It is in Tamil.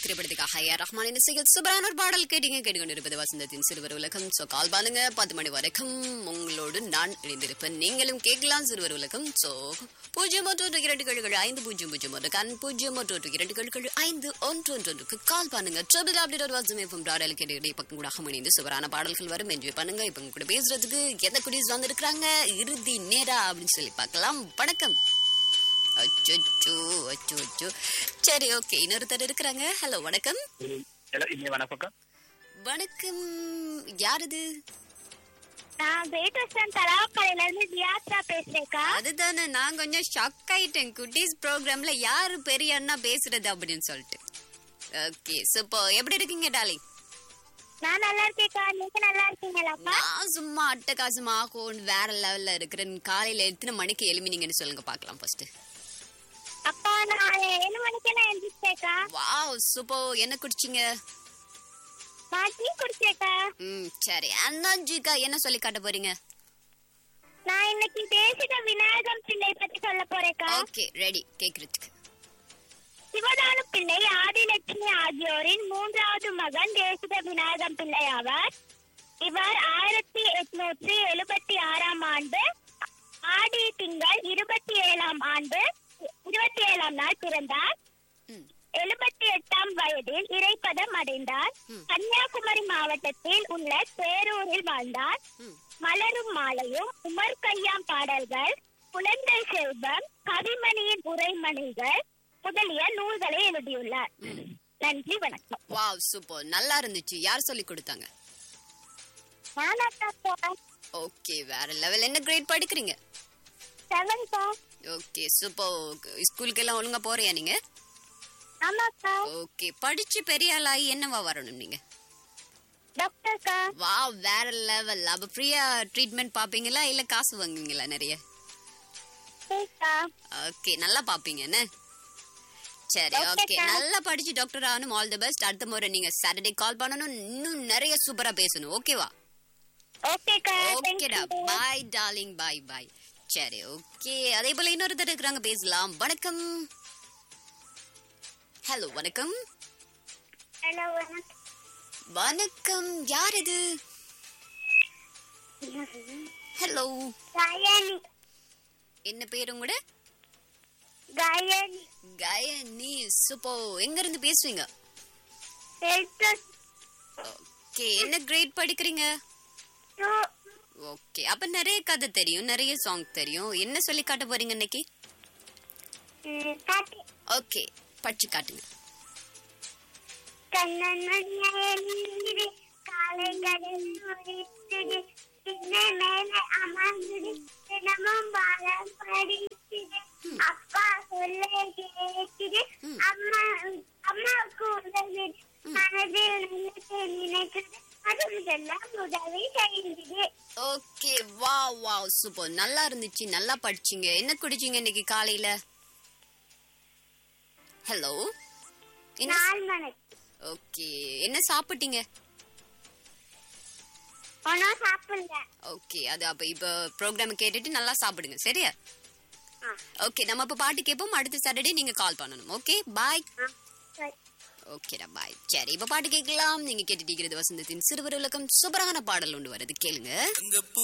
திரைப்படத்துக்காக ஐயா ரஹ்மானின் இசையில் சூப்பரான ஒரு பாடல் கேட்டீங்க கேட்டுக்கொண்டிருப்பது வசந்தத்தின் சிறுவர் உலகம் சோ கால் பாருங்க பத்து மணி வரைக்கும் உங்களோடு நான் இணைந்திருப்பேன் நீங்களும் கேட்கலாம் சிறுவர் உலகம் சோ பூஜ்ஜியம் ஒன்று ஒன்று இரண்டு கழுகள் ஐந்து பூஜ்ஜியம் பூஜ்ஜியம் ஒன்று கண் பூஜ்ஜியம் ஒன்று ஒன்று இரண்டு கழுகள் ஐந்து ஒன்று ஒன்று ஒன்றுக்கு கால் பண்ணுங்க ட்ரிபிள் அப்படி ஒரு வாசம் எஃப்எம் ராடல் கேட்டு பக்கம் கூட இணைந்து சுவரான பாடல்கள் வரும் என்ஜாய் பண்ணுங்க இப்ப உங்க கூட பேசுறதுக்கு எந்த குடிஸ் வந்திருக்கிறாங்க இறுதி நேரா அப்படின்னு சொல்லி பார்க்கலாம் வணக்கம் அச்சோ அச்சோ அச்சோ சரி ஓகே இன்னொருத்தர் இருக்கிறாங்க ஹலோ வணக்கம் ஹலோ இனிய வணக்கம் வணக்கம் யார் இது நான் வேட்டஸ்டன் தலாக்கரையில இருந்து தியாத்ரா பேசுறேக்கா அதுதானே நான் கொஞ்சம் ஷாக் ஆயிட்டேன் குட்டீஸ் ப்ரோக்ராம்ல யாரு பெரிய அண்ணா பேசுறது அப்படின்னு சொல்லிட்டு ஓகே சூப்போ எப்படி இருக்கீங்க டாலி நான் நல்லா இருக்கேக்கா நீங்க நல்லா இருக்கீங்களாப்பா நான் சும்மா அட்டகாசமா ஆகும் வேற லெவல்ல இருக்கிறேன் காலையில எத்தனை மணிக்கு எழுமினீங்கன்னு சொல்லுங்க பார்க்கலாம் ஃபர்ஸ்ட் அப்பா நான் ஏழு மணிக்கெல்லாம் எழுந்திரிச்சேக்கா வாவ் சூப்போ என்ன குடிச்சீங்க நான் டீ குடிச்சேக்கா ம் சரி அண்ணாஜிக்கா என்ன சொல்லி காட்ட போறீங்க நான் இன்னைக்கு தேசிக விநாயகம் பிள்ளை பத்தி சொல்ல போறேக்கா ஓகே ரெடி கேக்குறதுக்கு சிவதானு பிள்ளை ஆதிலட்சுமி ஆகியோரின் மூன்றாவது மகன் தேசிக விநாயகம் பிள்ளை ஆவார் இவர் ஆயிரத்தி எட்நூற்றி எழுபத்தி ஆறாம் ஆண்டு ஆடி திங்கள் இருபத்தி ஏழாம் ஆண்டு இருபத்தி ஏழாம் நாள் பிறந்தார் ம் எழுபத்தி எட்டாம் வயதில் இறைப்பதம் அடைந்தார் ம். கன்னியாகுமரி மாவட்டத்தில் உள்ள பேரூரில் வாழ்ந்தார் ம் மலரும் மாலையும் உமர் கையாம் பாடல்கள் குழந்தை செல்வம் கவிமணியின் உரைமணிகள் முதலிய நூல்களை எழுதியுள்ளார் நன்றி வணக்கம் வாவ் சூப்பர் நல்லா இருந்துச்சு யார் சொல்லி கொடுத்தாங்க நானாக்கா ஓகே வேற லெவல் என்ன கிரேட் படிக்கிறீங்க செவன்கா ஓகே சூப்பர் ஸ்கூலுக்கு எல்லாம் ஒழுங்கா போறியா நீங்க ஆமாக்கா ஓகே படிச்சு பெரிய ஆளாகி என்னவா வரணும் நீங்க டாக்டர்க்கா வா வேற லெவல் அப்ப ஃப்ரீயா ட்ரீட்மெண்ட் பாப்பீங்களா இல்ல காசு வாங்குவீங்களா நிறைய சரிக்கா ஓகே நல்லா பாப்பீங்க என்ன சரி Okay, ஓகே sir. நல்லா படிச்சு டாக்டர் ஆகணும் ஆல் தி பெஸ்ட் அடுத்த முறை நீங்க சாட்டர்டே கால் பண்ணணும் இன்னும் நிறைய சூப்பரா பேசணும் ஓகேவா ஓகேக்கா ஓகேடா பாய் டார்லிங் பாய் பாய் சரி ஓகே அதே போல இன்னொருத்தர் இருக்கிறாங்க பேசலாம் வணக்கம் ஹலோ வணக்கம் ஹலோ வணக்கம் வணக்கம் யார் இது ஹலோ காயனி என்ன பேர் உங்களோட காயனி கயனி சூப்போ எங்க இருந்து பேசுவீங்க ஹெல்த் ஓகே என்ன கிரேட் படிக்கிறீங்க டூ ஓகே அப்ப நிறைய கதை தெரியும் நிறைய சாங் தெரியும் என்ன சொல்லி காட்ட போறீங்க இன்னைக்கு காட்டி ஓகே படிச்சு காட்டுங்க கண்ணன் காலை கடல் முடித்தது சின்ன மேல அமர்ந்தது தினமும் பாடம் படித்தது அப்பா சொல்ல கேட்டது அம்மா அம்மாவுக்கு உதவியது மனதில் நினைத்து நினைத்தது அதுக்கெல்லாம் உதவி செய்தது ஓகே வா வா சூப்பர் நல்லா இருந்துச்சு நல்லா படிச்சீங்க என்ன குடிச்சீங்க இன்னைக்கு காலையில ஹலோ என்ன நாலு மணிக்கு ஓகே என்ன சாப்பிட்டீங்க ஒன்னும் சாப்பிடல ஓகே அது அப்ப இப்ப ப்ரோக்ராம் கேட்டுட்டு நல்லா சாப்பிடுங்க சரியா ஆ. ஓகே நம்ம இப்ப பாட்டு கேட்போம் அடுத்த சாட்டர்டே நீங்க கால் பண்ணணும் ஓகே பாய் ஆ, சரி ஓகேடா பாய் சரி இப்ப பாட்டு கேட்கலாம் நீங்க கேட்டுட்டு இருக்கிறது வசந்தத்தின் சிறுவர் உலகம் சூப்பரான பாடல் ஒன்று வருது கேளுங்க அங்க பூ